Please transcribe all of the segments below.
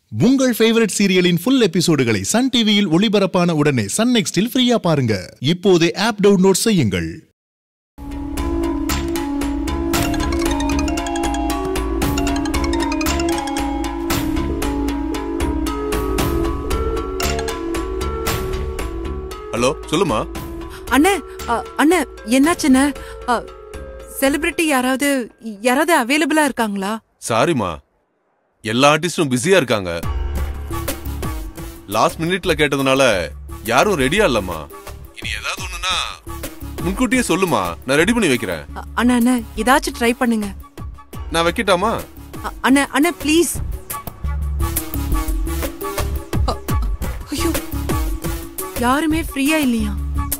உங்கள் ஃபேவரட் சீரியலின் ஃபுல் எபிசோடுகளை சன் டிவியில் ஒளிபரப்பான உடனே சன் நெக்ஸ்டில் ஃப்ரீயா பாருங்க இப்போதே ஆப் டவுன்லோட் செய்யுங்கள் ஹலோ சொல்லுமா அண்ணே அ, அண்ணே என்னாச்சுண்ணே செலிபிரிட்டி யாராவது யாராவது அவைலபிளா இருக்காங்களா சாரிம்மா எல்லா ஆர்டிஸ்டும் பிஸியா இருக்காங்க லாஸ்ட் மினிட்ல கேட்டதுனால யாரும் ரெடியா இல்லம்மா இனி ஏதாவது ஒண்ணுனா முன்கூட்டியே சொல்லுமா நான் ரெடி பண்ணி வைக்கிறேன் அ, அண்ணா அண்ணே ஏதாச்சும் ட்ரை பண்ணுங்க நான் வைக்கட்டாமா அ, அண்ணே அண்ணே ப்ளீஸ் ஐயோ யாருமே ஃப்ரீயா இல்லையா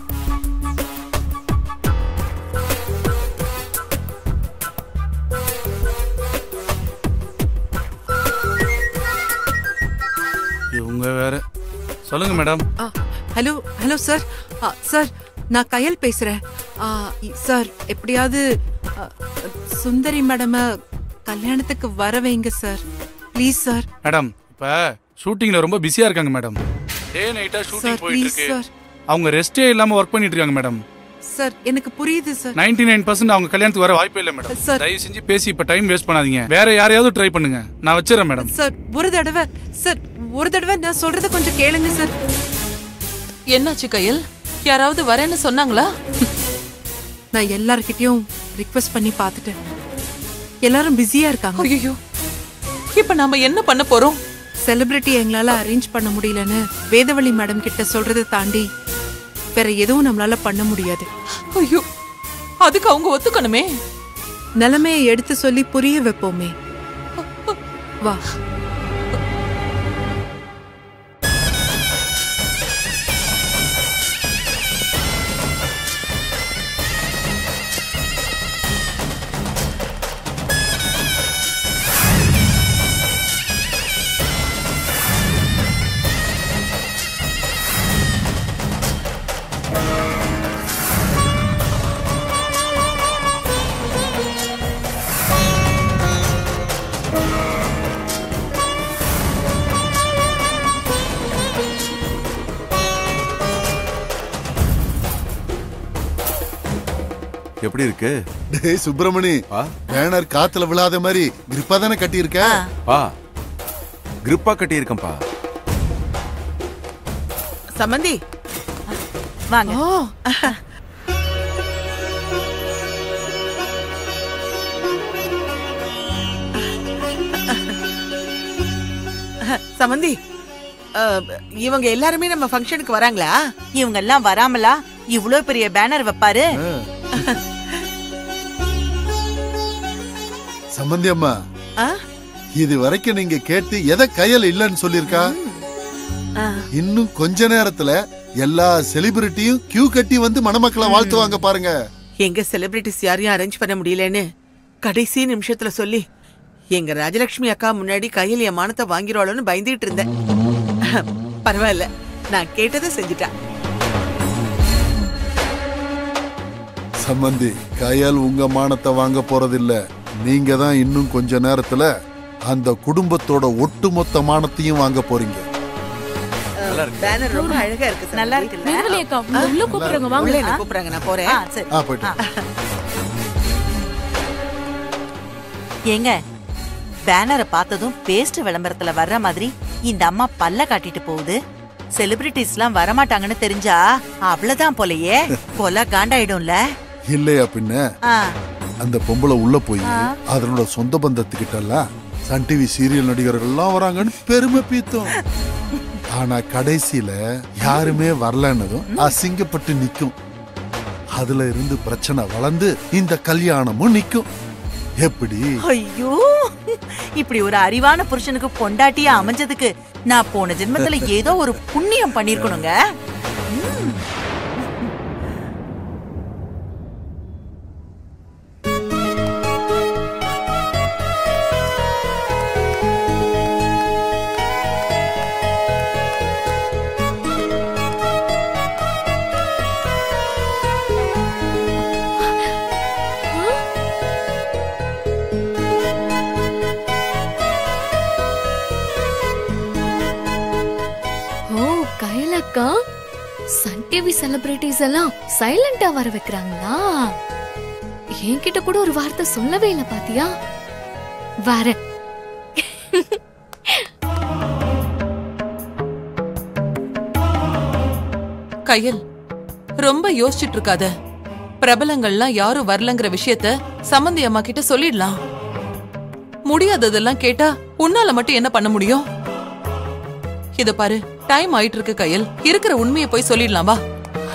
இவங்க வேற சொல்லுங்க மேடம் ஆ, ஹலோ ஹலோ சார் ஆ, சார் நான் கயல் பேசுறேன் ஆ, இ- சார் எப்படியாவது ஆ, சுந்தரி மேடம கல்யாணத்துக்கு வர வைங்க சார் ப்ளீஸ் சார் மேடம் இப்ப ஷூட்டிங்ல ரொம்ப பிஸியா இருக்காங்க மேடம் டே நைட்டா சார் ஷூட்டிங் போயிட்டு ப்ளீஸ் இருக்கு சார் அவங்க ரெஸ்டே இல்லாம ஒர்க் பண்ணிட்டு இருக்காங்க மேடம் சார் எனக்கு புரியுது சார் 99% நைன் பர்சன்ட் அவங்க கல்யாணத்துக்கு வர வாய்ப்பே இல்லை மேடம் சார். தயவு செஞ்சு பேசி இப்ப டைம் வேஸ்ட் பண்ணாதீங்க வேற யாரையாவது ட்ரை பண்ணுங்க நான் வச்சிடறேன் மேடம் சார் ஒரு தடவை சார் ஒரு தடவை நான் சொல்றத கொஞ்சம் கேளுங்க சார் என்னாச்சு கையல் யாராவது வரேன்னு சொன்னாங்களா நான் எல்லார்கிட்டயும் ரிக்வெஸ்ட் பண்ணி பார்த்துட்டேன் எல்லாரும் பிஸியா இருக்காங்க ஐயோ இப்ப நாம என்ன பண்ண போறோம் செலிபிரிட்டி எங்களால அரேஞ்ச் பண்ண முடியலன்னு வேதவழி மேடம் கிட்ட சொல்றதை தாண்டி வேற எதுவும் நம்மளால பண்ண முடியாது ஐயோ அதுக்கு அவங்க ஒத்துக்கணுமே நிலைமையை எடுத்து சொல்லி புரிய வைப்போமே வா எப்படி இருக்கு டேய் சுப்பிரமணி ஆ? பேனர் காத்துல விழாத மாதிரி கிரிப்பா தானே கட்டி இருக்க பா கிரிப்பா கட்டி இருக்கேன்பா சம்மந்தி வாங்க சம்மந்தி அஹ், இவங்க எல்லாருமே நம்ம ஃபங்க்ஷனுக்கு வராங்களா இவங்க எல்லாம் வராமலா இவ்ளோ பெரிய பேனர் வைப்பாரு சம்பந்தி அம்மா ஆ? இது வரைக்கும் நீங்க கேட்டு எதை கையில் இல்லைன்னு சொல்லிருக்கா ஆ. இன்னும் கொஞ்ச நேரத்துல எல்லா செலிபிரிட்டியும் கியூ கட்டி வந்து மணமக்களை வாழ்த்துவாங்க பாருங்க எங்க செலிபிரிட்டிஸ் யாரையும் அரேஞ்ச் பண்ண முடியலன்னு கடைசி நிமிஷத்துல சொல்லி எங்க ராஜலட்சுமி அக்கா முன்னாடி கையில் என் மானத்தை வாங்கிடுவாளோன்னு பயந்துட்டு இருந்தேன் பரவாயில்ல நான் கேட்டதை செஞ்சுட்டா சம்பந்தி கையால் உங்க மானத்தை வாங்க போறதில்ல நீங்க தான் இன்னும் கொஞ்ச நேரத்துல அந்த குடும்பத்தோட ஒட்டுமொத்த மானத்தையும் வாங்க போறீங்க பேனர் ரொம்ப அழகா இருக்கு சம்மந்தி. நல்லா இருக்குல்ல வேதவழி அக்கா உங்களை உள்ள கூப்பிடுறாங்க வாங்க உள்ள என்ன கூப்பிடுறாங்க நான் போறேன் ஆ, சரி ஆ போயிட்டு வா. ஏங்க பேனரை பார்த்ததும் பேஸ்ட் விளம்பரத்துல வர்ற மாதிரி இந்த அம்மா பல்ல காட்டிட்டு போகுது செலிபிரிட்டிஸ்லாம் வரமாட்டாங்கன்னு தெரிஞ்சா அவ்வளவுதான் போலயே கொலை காண்டாயிடும்ல இல்லையா பின்ன ஆ, அந்த பொம்பளை உள்ள போய் அதனோட சொந்த பந்தத்துக்கிட்ட எல்லாம் சன் டிவி சீரியல் நடிகர்கள் எல்லாம் வராங்கன்னு பெருமை பீத்தும் ஆனா கடைசியில யாருமே வரலன்னதும் அசிங்கப்பட்டு நிக்கும் அதுல இருந்து பிரச்சனை வளர்ந்து இந்த கல்யாணமும் நிக்கும் எப்படி ஐயோ இப்படி ஒரு அறிவான புருஷனுக்கு பொண்டாட்டியா அமைஞ்சதுக்கு நான் போன ஜென்மத்துல ஏதோ ஒரு புண்ணியம் பண்ணிருக்கணுங்க என்னக்கா சன் டிவி செலிபிரிட்டிஸ் எல்லாம் சைலண்டா வர வைக்கிறாங்களா என்கிட்ட கூட ஒரு வார்த்தை சொல்லவே இல்ல பாத்தியா வர கையல் ரொம்ப யோசிச்சுட்டு இருக்காத பிரபலங்கள்லாம் யாரும் வரலங்கிற விஷயத்த சம்மந்தி அம்மா கிட்ட சொல்லிடலாம் முடியாததெல்லாம் கேட்டா உன்னால மட்டும் என்ன பண்ண முடியும் இத பாரு டைம் ஆயிட்டு இருக்கு கையல் இருக்கிற உண்மையை போய் சொல்லிடலாம் வா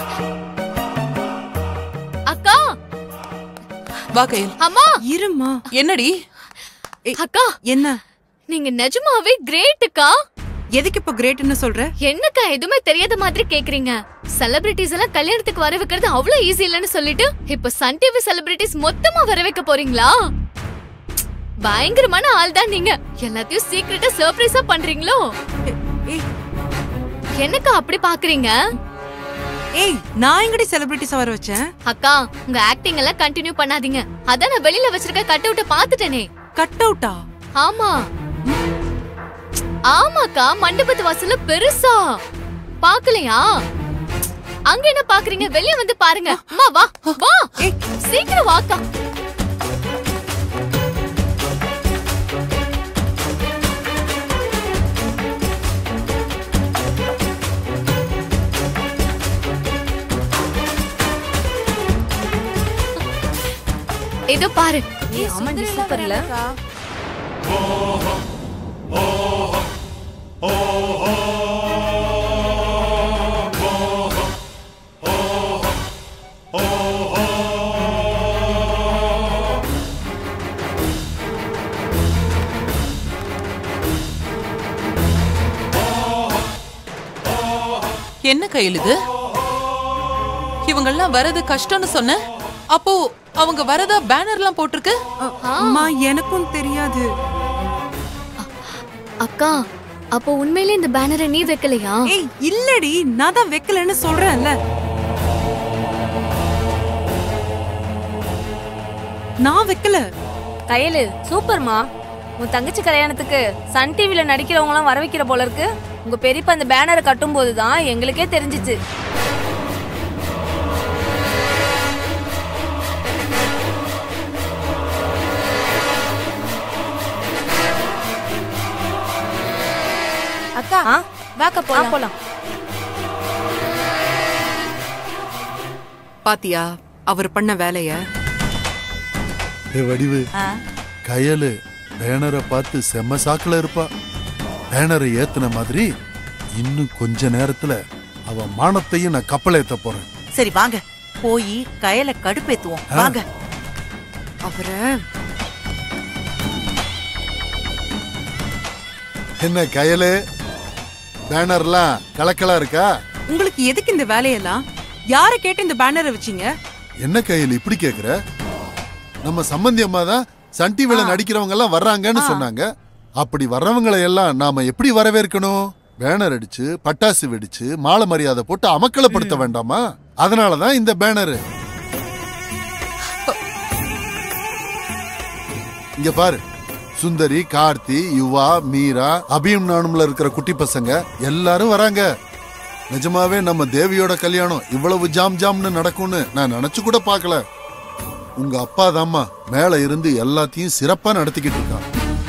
அக்கா வா கையல் அம்மா இருமா என்னடி அக்கா என்ன நீங்க நிஜமாவே கிரேட்டுக்கா எதுக்கு இப்ப கிரேட்னு சொல்ற என்னக்கா எதுவுமே தெரியாத மாதிரி கேக்குறீங்க செலிபிரிட்டிஸ் எல்லாம் கல்யாணத்துக்கு வர வைக்கிறது அவ்வளவு ஈஸி இல்லைன்னு சொல்லிட்டு இப்ப சன் டிவி செலிபிரிட்டிஸ் மொத்தமா வர வைக்க போறீங்களா பயங்கரமான ஆள் தான் நீங்க எல்லாத்தையும் சீக்கிரட்டா சர்ப்ரைஸா பண்றீங்களோ ஏய் என்னக்கா அப்படி பாக்குறீங்க ஏய் நான் எங்கடி செலிபிரிட்டிஸ் வர வச்சேன் அக்கா உங்க ஆக்டிங் எல்லாம் கண்டினியூ பண்ணாதீங்க அதான் நான் வெளியில வச்சிருக்க கட் அவுட்ட பாத்துட்டேனே கட் அவுட்டா ஆமா ஆமாக்கா மண்டபத்து வாசல்ல பெருசா பாக்கலையா அங்க என்ன பாக்குறீங்க வெளிய வந்து பாருங்க அம்மா வா வா சீக்கிரம் வாக்கா இதோ பாரு ஆமாண்டி சூப்பர் இல்ல என்ன கையில் இது இவங்கெல்லாம் வரது கஷ்டம்னு சொன்ன அப்போ அவங்க வரதா பேனர்லாம் போட்டிருக்கு அம்மா எனக்கும் தெரியாது அக்கா அப்போ உண்மையிலே இந்த பேனரை நீ வைக்கலையா ஏய் இல்லடி நான் தான் வைக்கலன்னு சொல்றேன்ல நான் வைக்கல கையலு சூப்பர்மா உன் தங்கச்சி கல்யாணத்துக்கு சன் டிவில நடிக்கிறவங்க எல்லாம் வர வைக்கிற போல இருக்கு உங்க பெரியப்பா அந்த பேனரை கட்டும் போதுதான் எங்களுக்கே தெரிஞ்சிச்சு அக்கா வாக்க போலாம் போலாம் பாத்தியா அவர் பண்ண வேலைய ஏ வடிவு கயலு பேனரை பார்த்து செம்ம சாக்குல இருப்பா பேனரை ஏத்துன மாதிரி இன்னும் கொஞ்ச நேரத்துல அவ மானத்தையும் நான் கப்பல் ஏத்த போறேன் சரி வாங்க போய் கயல கடுப்பேத்துவோம் வாங்க அவரை என்ன கயலு பேனர்லாம் கலக்கலா இருக்கா உங்களுக்கு எதுக்கு இந்த வேலையெல்லாம் யார கேட்டு இந்த பேனரை வச்சீங்க என்ன கையில் இப்படி கேக்குற நம்ம சம்பந்தி அம்மா தான் சன் டிவில நடிக்கிறவங்க எல்லாம் வர்றாங்கன்னு சொன்னாங்க அப்படி வர்றவங்களை எல்லாம் நாம எப்படி வரவேற்கணும் பேனர் அடிச்சு பட்டாசு வெடிச்சு மாலை மரியாதை போட்டு அமக்கலப்படுத்த வேண்டாமா அதனாலதான் இந்த பேனரு இங்க பாரு சுந்தரி கார்த்தி யுவா மீரா அபியும் நானும்ல இருக்கிற குட்டி பசங்க எல்லாரும் வராங்க நிஜமாவே நம்ம தேவியோட கல்யாணம் இவ்வளவு ஜாம் ஜாம்னு நடக்கும்னு நான் நினைச்சு கூட பார்க்கல உங்க அப்பா தாம்மா மேல இருந்து எல்லாத்தையும் சிறப்பா நடத்திக்கிட்டு இருக்கான்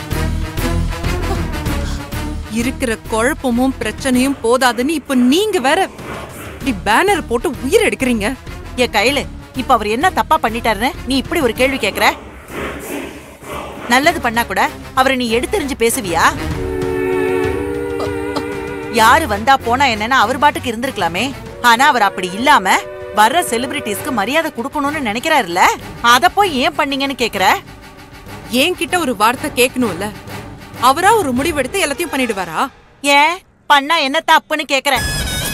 இருக்கிற குழப்பமும் பிரச்சனையும் போதாதுன்னு இப்ப நீங்க வேற இப்படி பேனர் போட்டு உயிர் எடுக்கிறீங்க ஏ கையில இப்ப அவர் என்ன தப்பா பண்ணிட்டாருன்னு நீ இப்படி ஒரு கேள்வி கேக்குற நல்லது பண்ணா கூட அவரை நீ எடுத்தெறிஞ்சு பேசுவியா யாரு வந்தா போனா என்னன்னு அவர் பாட்டுக்கு இருந்திருக்கலாமே ஆனா அவர் அப்படி இல்லாம வர்ற செலிபிரிட்டிஸ்க்கு மரியாதை கொடுக்கணும்னு நினைக்கிறாருல்ல அத போய் ஏன் பண்ணீங்கன்னு கேக்குற என்கிட்ட ஒரு வார்த்தை கேட்கணும்ல அவரா ஒரு முடிவெடுத்து எல்லாத்தையும் பண்ணிடுவாரா ஏன் பண்ணா என்ன தப்புன்னு கேக்குறேன்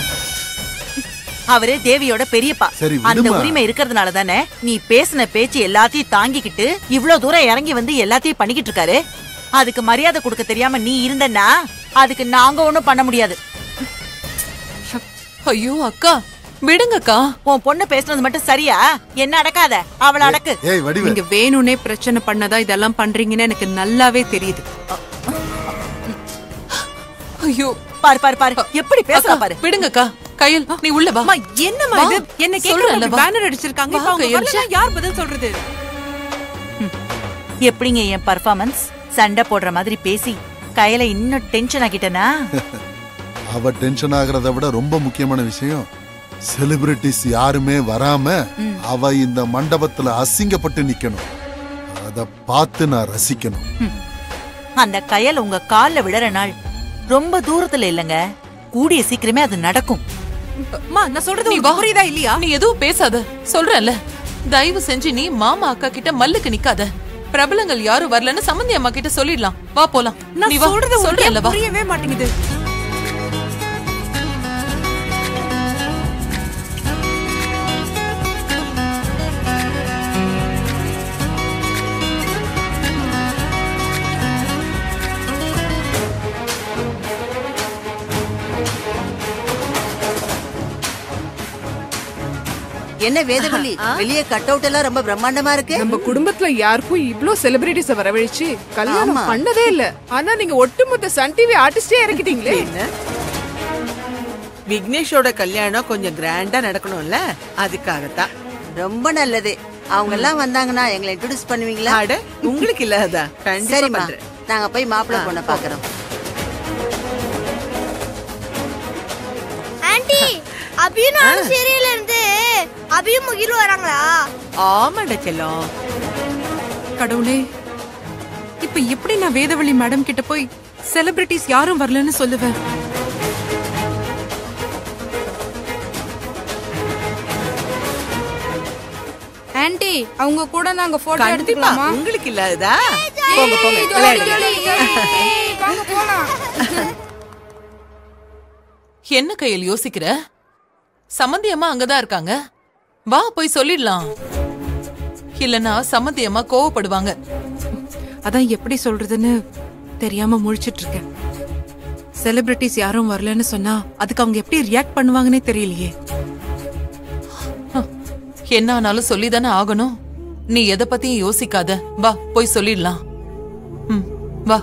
அவரு தேவியோட பெரியப்பா சரி, அந்த விடுமா. உரிமை இருக்கிறதுனால தானே நீ பேசின பேச்சு எல்லாத்தையும் தாங்கிக்கிட்டு இவ்ளோ தூரம் இறங்கி வந்து எல்லாத்தையும் பண்ணிக்கிட்டு இருக்காரு அதுக்கு மரியாதை கொடுக்க தெரியாம நீ இருந்தன்னா அதுக்கு நாங்க ஒண்ணும் பண்ண முடியாது ஐயோ அக்கா விடுங்கக்கா உன் பொண்ணு பேசுனது மட்டும் சரியா என்ன அடக்காத அவள அடக்கு ஏய் வடிவு நீங்க வேணும்னே பிரச்சனை பண்ணதா இதெல்லாம் பண்றீங்கன்னு எனக்கு நல்லாவே தெரியுது ஐயோ பாரு பாரு பாரு எப்படி பேசுறா அக்கா, பாரு விடுங்கக்கா கையல் நீ உள்ள வா அம்மா என்னம்மா வா. இது என்ன சொல்றேன்ல, கேக்குறாங்க வா. பேனர் அடிச்சிருக்காங்க இப்ப வா, அவங்க கையல். வரலனா யார் பதில் சொல்றது எப்படிங்க என் பர்ஃபார்மன்ஸ் சண்டை போடுற மாதிரி பேசி கையில இன்னும் டென்ஷன் ஆக்கிட்டனா அவ டென்ஷன் ஆகுறத விட ரொம்ப முக்கியமான விஷயம் செலிபிரிட்டிஸ் யாருமே வராம அவ இந்த மண்டபத்துல அசிங்கப்பட்டு நிக்கணும் அத பார்த்து நான் ரசிக்கணும் அந்த கயல் உங்க கால்ல விழற நாள் ரொம்ப தூரத்துல இல்லங்க கூடிய சீக்கிரமே அது நடக்கும் அம்மா நான் சொல்றது நீ உங்களுக்கு வா. புரியுதா இல்லையா நீ எதுவும் பேசாத சொல்றேன்ல தயவு செஞ்சு நீ மாமா அக்கா கிட்ட மல்லுக்கு நிக்காத பிரபலங்கள் யாரும் வரலன்னு சம்மந்தி அம்மா கிட்ட சொல்லிடலாம் வா போலாம் நீ நான் வா சொல்றது உங்களுக்கு சொல்றேன்ல வா புரியவே மாட்டேங்குது என்ன வேதவள்ளி வெளியே கட் அவுட் எல்லாம் ரொம்ப பிரம்மாண்டமா இருக்கு நம்ம குடும்பத்துல யாருக்கும் இவ்ளோ செலிபிரிட்டிஸ வரவழைச்சு கல்யாணம் ஆமா. பண்ணதே இல்ல ஆனா நீங்க ஒட்டுமொத்த சன் டிவி ஆர்டிஸ்டே இறக்கிட்டீங்களே விக்னேஷோட கல்யாணம் கொஞ்சம் கிராண்டா நடக்கணும்ல அதுக்காகத்தான் ரொம்ப நல்லது அவங்க எல்லாம் வந்தாங்கன்னா எங்களை இன்ட்ரோடியூஸ் பண்ணுவீங்களா அட உங்களுக்கு இல்லாததா கண்டிப்பா சரிம்மா பண்றேன் நாங்க போய் மாப்பிள்ளை ஆ, பொண்ணை போ. பாக்குறோம் ஆன்ட்டி அபியும் நானும் சீரியல்ல இருந்து அபியும் முகிலும் வராங்களா ஆமாடா செல்லம் கடவுளே இப்ப எப்படி நான் வேதவள்ளி மேடம் கிட்ட போய் செலிபிரிட்டிஸ் யாரும் வரலன்னு சொல்லுவேன் ஆன்ட்டி அவங்க கூட நாங்க போட்டோ கண்டிப்பா எடுத்துக்கலாமா உங்களுக்கு இல்லாததா போங்க போங்க விளையாடுங்க வாங்க போலாம் என்ன கையில் யோசிக்கிற சம்மந்தி அம்மா அங்கதான் இருக்காங்க வா போய் சொல்லிடலாம் இல்லனா சம்மந்தி அம்மா கோவப்படுவாங்க அதான் எப்படி சொல்றதுன்னு தெரியாம முழிச்சிட்டு இருக்கேன் செலிபிரிட்டிஸ் யாரும் வரலன்னு சொன்னா அதுக்கு அவங்க எப்படி ரியாக்ட் பண்ணுவாங்கன்னே தெரியலையே என்ன ஆனாலும் சொல்லிதானே ஆகணும் நீ எதை பத்தியும் யோசிக்காத வா போய் சொல்லிடலாம் ம் வா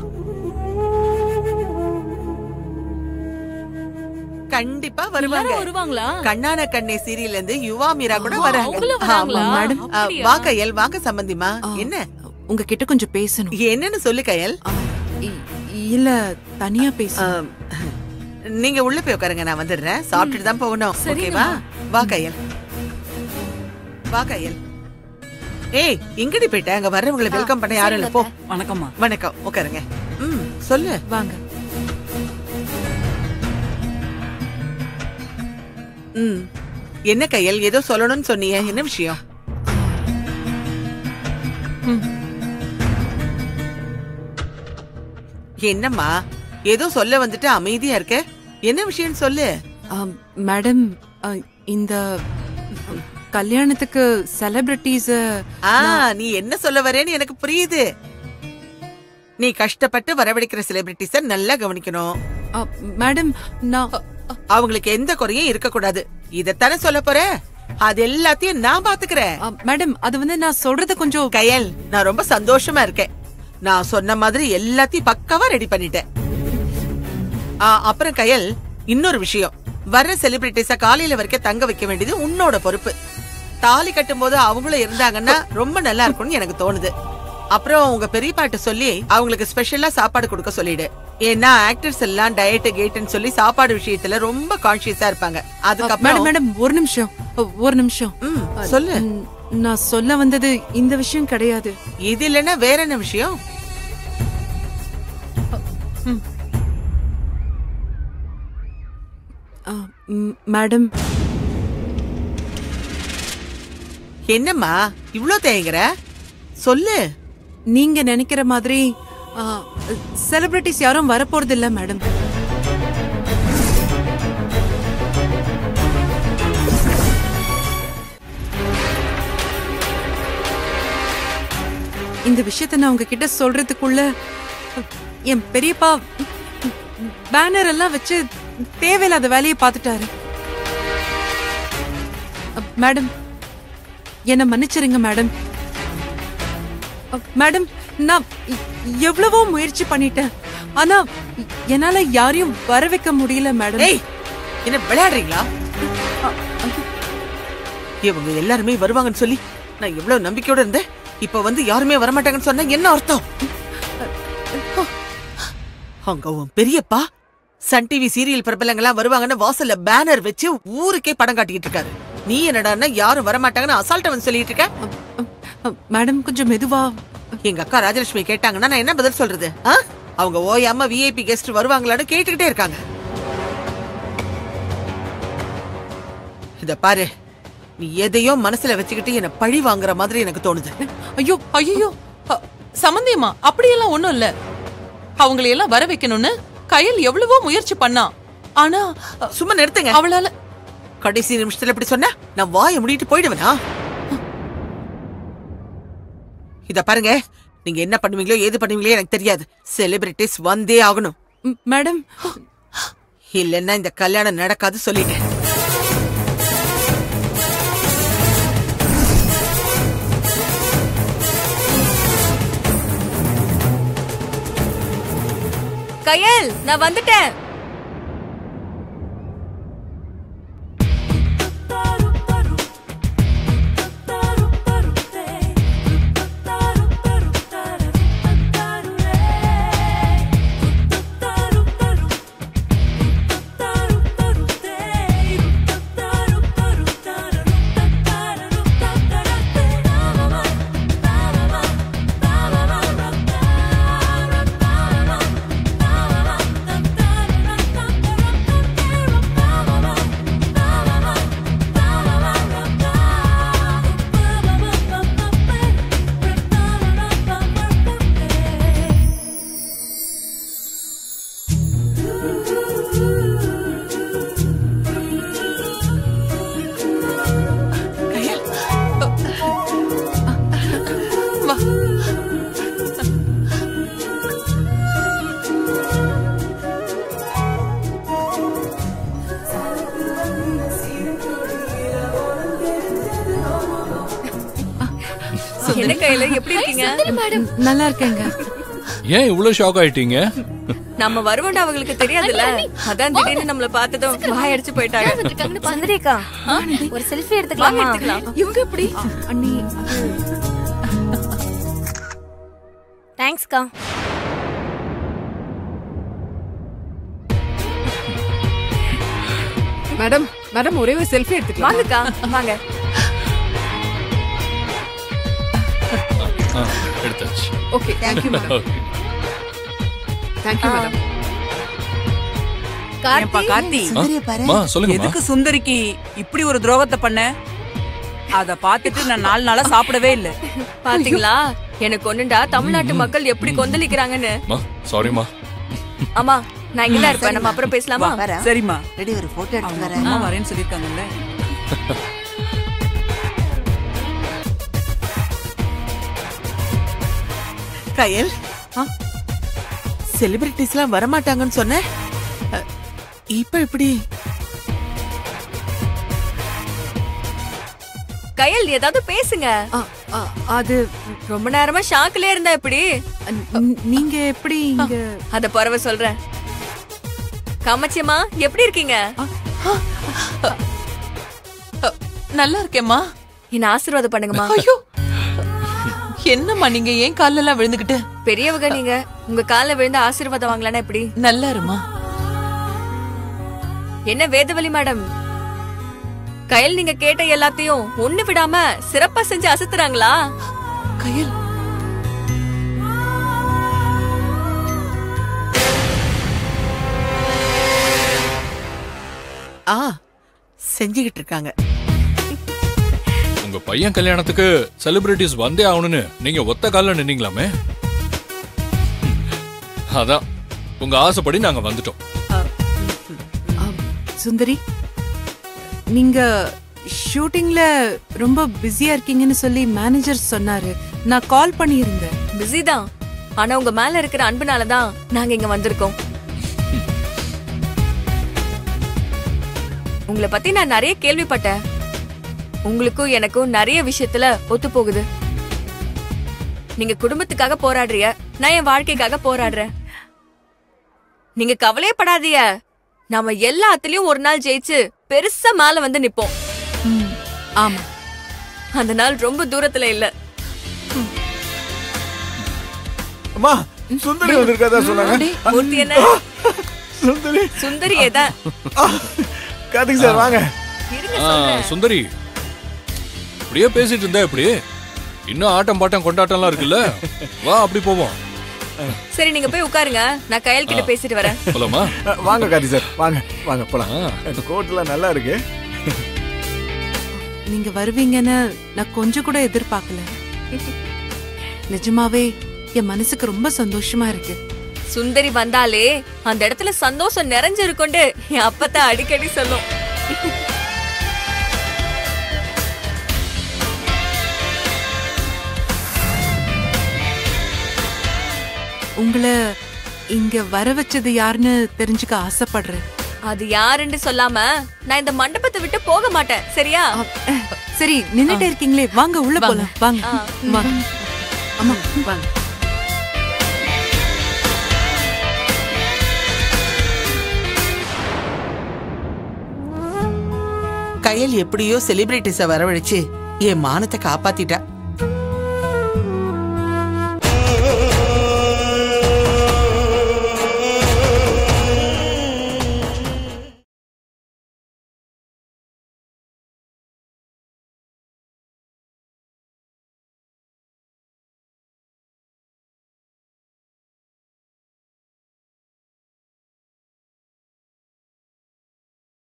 கண்டிப்பா வருவாங்க வருவாங்களா கண்ணான கண்ணே சீரியல்ல இருந்து யுவா மீரா கூட ஆ, வராங்க அவங்களும் வராங்களா? ஆமா, மேடம் ஆ, அப்படியா? வா கயல் வாங்க சம்பந்திமா என்ன உங்ககிட்ட கொஞ்சம் பேசணும் என்னன்னு சொல்லு கயல் இ- இல்ல தனியா பேச நீங்க உள்ள போய் உட்காருங்க நான் வந்துடுறேன் சாப்பிட்டுட்டு தான் போகணும் ஓகேவா வா கயல் வா கயல் ஏய் எங்கடி போயிட்ட அங்க வர்றவங்களை வெல்கம் பண்ண யாரும் இல்ல போ வணக்கம்மா வணக்கம் உட்காருங்க ம் சொல்லு வாங்க ம் என்ன கையல் ஏதோ சொல்லணும்னு சொன்னீங்க என்ன விஷயம் என்னம்மா ஏதோ சொல்ல வந்துட்டு அமைதியா இருக்க என்ன விஷயம் சொல்லு ஆம், மேடம் அ, இந்த கல்யாணத்துக்கு செலிபிரிட்டிஸ் ஆ நீ என்ன சொல்ல வரேன்னு எனக்கு புரியுது நீ கஷ்டப்பட்டு வரவழைக்கிற செலிபிரிட்டிஸ நல்லா கவனிக்கணும் மேடம் நான் அவங்களுக்கு எந்த குறையும் இருக்க கூடாது இதத்தானே சொல்ல போற அது எல்லாத்தையும் நான் பாத்துக்கிறேன் மேடம் அது வந்து நான் சொல்றது கொஞ்சம் கயல் நான் ரொம்ப சந்தோஷமா இருக்கேன் நான் சொன்ன மாதிரி எல்லாத்தையும் பக்காவா ரெடி பண்ணிட்டேன் ஆ, அப்புறம் கயல் இன்னொரு விஷயம் வர்ற செலிபிரிட்டிஸ காலையில வரைக்கும் தங்க வைக்க வேண்டியது உன்னோட பொறுப்பு தாலி கட்டும் போது அவங்களும் இருந்தாங்கன்னா ரொம்ப நல்லா இருக்கும்னு எனக்கு தோணுது அப்புறம் உங்க பெரியப்பாட்ட சொல்லி அவங்களுக்கு ஸ்பெஷலா சாப்பாடு கொடுக்க சொல்லிடு ஏன்னா ஆக்டர்ஸ் எல்லாம் டயட் கேட்னு சொல்லி சாப்பாடு விஷயத்துல ரொம்ப கான்சியஸா இருப்பாங்க மேடம் அதுக்கப்புறம் மேடம் ஒரு நிமிஷம் ஒரு நிமிஷம் சொல்லு ம், நான் சொல்ல வந்தது இந்த விஷயம் கிடையாது இது இல்லைன்னா வேற என்ன விஷயம் ஆ, ம், மேடம் என்னம்மா இவ்ளோ தேங்குற சொல்லு நீங்க நினைக்கிற மாதிரி செலிபிரிட்டிஸ் யாரும் வரப்போறது இல்ல மேடம் இந்த விஷயத்த நான் உங்ககிட்ட சொல்றதுக்குள்ள என் பெரியப்பா பேனர் எல்லாம் வச்சு தேவையில்லாத வேலையை பார்த்துட்டாரு மேடம் என்ன மன்னிச்சிருங்க மேடம் அ, மேடம் நான் எ- எவ்வளவோ முயற்சி பண்ணிட்டேன் ஆனா என்னால யாரையும் வர வைக்க முடியல மேடம் ஏய் என்ன விளையாடுறீங்களா இவங்க எல்லாருமே வருவாங்கன்னு சொல்லி நான் எவ்வளவு நம்பிக்கையோட இருந்தேன் இப்ப வந்து யாருமே வரமாட்டாங்கன்னு சொன்னா என்ன அர்த்தம் அங்க உன் பெரியப்பா சன் டிவி சீரியல் பிரபலங்கள்லாம் வருவாங்கன்னு வாசல்ல பேனர் வச்சு ஊருக்கே படம் காட்டிக்கிட்டு இருக்காரு நீ என்னடான்னா யாரும் வரமாட்டாங்கன்னு அசால்ட்ட வந்து சொல்லிட்டு இருக்க மேடம் கொஞ்சம் மெதுவா எங்க அக்கா ராஜலட்சுமி கேட்டாங்கன்னா நான் என்ன பதில் சொல்றது ஆ? அவங்க ஓயாம விஐபி கெஸ்ட் வருவாங்களான்னு கேட்டுக்கிட்டே இருக்காங்க இத பாரு நீ எதையோ மனசுல வச்சுக்கிட்டு என்ன பழி வாங்குற மாதிரி எனக்கு தோணுது ஐயோ ஐயோ சம்பந்தியம்மா அப்படியெல்லாம் ஒண்ணும் இல்ல அவங்களை எல்லாம் வர வைக்கணும்னு கையில் எவ்வளவோ முயற்சி பண்ணா ஆனா சும்மா நிறுத்துங்க அவளால கடைசி நிமிஷத்துல இப்படி சொன்னா நான் வாயை மூடிட்டு போயிடுவேனா இத பாருங்க நீங்க என்ன பண்ணுவீங்களோ ஏது பண்ணுவீங்களோ எனக்கு தெரியாது செலிபிரிட்டிஸ் வந்தே ஆகணும் மேடம் இல்லைன்னா இந்த கல்யாணம் நடக்காது சொல்லிட்டேன் கயல் நான் வந்துட்டேன் என்ன கையில எப்படி இருக்கீங்க மேடம் நல்லா இருக்கேங்க ஏன் இவ்வளவு ஷாக் ஆயிட்டீங்க நம்ம வருவோம்னு அவங்களுக்கு தெரியாதுல்ல அதான் திடீர்னு நம்மள பார்த்ததும் வாய் அடிச்சு போயிட்டாங்க சந்திரிகா ஒரு செல்ஃபி எடுத்துக்கலாமா எடுத்துக்கலாம் இவங்க எப்படி அண்ணி தேங்க்ஸ்க்கா மேடம் மேடம் ஒரே ஒரு செல்ஃபி எடுத்துக்கலாம் வாங்கக்கா வாங்க ஆ, எடுத்தாச்சு okay thank you madam okay thank you madam ஏன்பா கார்த்தி மா சொல்லுங்கம்மா எதுக்கு சுந்தரிக்கு இப்படி ஒரு துரோகத்தை பண்ண அத பாத்துட்டு நான் நாலு நாளா சாப்பிடவே இல்ல பாத்தீங்களா எனக்கு ஒண்ணுண்டா தமிழ்நாட்டு மக்கள் எப்படி கொந்தளிக்கிறாங்கன்னு மா சாரிம்மா ஆமா நான் இங்கதான் இருப்பேன் நம்ம அப்புறம் பேசலாமா சரிம்மா ரெடி ஒரு போட்டோ அவங்க எடுத்து அம்மா வரேன் வரேன்னு சொல்லிருக்காங்கல்ல கயல் செலிபிரிட்டிஸ் எல்லாம் வரமாட்டாங்கன்னு சொன்ன அ, இப்ப இப்படி கயல் ஏதாவது பேசுங்க அது ரொம்ப நேரமா ஷாக்லயே இருந்தா எப்படி நீங்க எப்படி இங்க அத பரவ சொல்றேன் காமாட்சியம்மா எப்படி இருக்கீங்க நல்லா இருக்கேம்மா என்ன ஆசீர்வாதம் பண்ணுங்கம்மா ஐயோ என்னம்மா நீங்க ஏன் கால்ல எல்லாம் விழுந்துகிட்டு பெரியவங்க நீங்க உங்க கால்ல விழுந்து ஆசீர்வாதம் வாங்கலாம்னா எப்படி நல்லா இருமா என்ன வேதவழி மேடம் கயல் நீங்க கேட்ட எல்லாத்தையும் ஒண்ணு விடாம சிறப்பா செஞ்சு அசத்துறாங்களா கயல் ஆ செஞ்சுகிட்டு இருக்காங்க உங்க பையன் கல்யாணத்துக்கு செலிபிரிட்டிஸ் வந்தே ஆகணும்னு நீங்க ஒத்த கால்ல நின்னீங்களாமே அதான் உங்க ஆசைப்படி நாங்க வந்துட்டோம் சுந்தரி நீங்க ஷூட்டிங்ல ரொம்ப பிஸியா இருக்கீங்கன்னு சொல்லி மேனேஜர் சொன்னாரு நான் கால் பண்ணியிருந்தேன் பிஸி தான் ஆனா உங்க மேல இருக்கிற அன்புனால தான் நாங்க இங்க வந்திருக்கோம் உங்களை பத்தி நான் நிறைய கேள்விப்பட்டேன் உங்களுக்கும் எனக்கும் நிறைய விஷயத்துல ஒத்து போகுது நீங்க குடும்பத்துக்காக போராடுறிய நான் என் வாழ்க்கைக்காக போராடுறேன் நீங்க கவலையே படாதீங்க நாம எல்லாத்துலயும் ஒரு நாள் ஜெயிச்சு பெருசா மேல வந்து நிப்போம் ஆமா அந்த நாள் ரொம்ப தூரத்துல இல்ல அம்மா சுந்தரி வந்திருக்கதா சொன்னாங்க டேய், மூர்த்தி என்ன சுந்தரி சுந்தரி ஏதான் கார்த்திக் சார் வாங்க ஆ, சுந்தரி இப்படியே பேசிட்டு இருந்தா எப்படி இன்னும் ஆட்டம் பாட்டம் கொண்டாட்டம்லாம் இருக்குல்ல வா அப்படி போவோம் சரி நீங்க போய் உட்காருங்க நான் கையல் கிட்ட ஆ. பேசிட்டு வரேன் போலாமா வாங்க கார்த்திக் சார் வாங்க வாங்க போலாம் கோட்லாம் நல்லா இருக்கு நீங்க வருவீங்கன்னு நான் கொஞ்சம் கூட எதிர்பார்க்கல நிஜமாவே என் மனசுக்கு ரொம்ப சந்தோஷமா இருக்கு சுந்தரி வந்தாலே அந்த இடத்துல சந்தோஷம் நிறைஞ்சிருக்கொண்டு என் அப்பதான் அடிக்கடி சொல்லும் உங்களை இங்க வர வச்சது யாருன்னு தெரிஞ்சுக்க ஆசைப்படுறேன் அது யாருன்னு சொல்லாம நான் இந்த மண்டபத்தை விட்டு போக மாட்டேன் சரியா சரி நின்னுட்டே இருக்கீங்களே வாங்க உள்ள போலாம் வாங்க வாங்க அம்மா வாங்க கையல் எப்படியோ செலிபிரிட்டிஸ வரவழைச்சு என் மானத்தை காப்பாத்திட்டா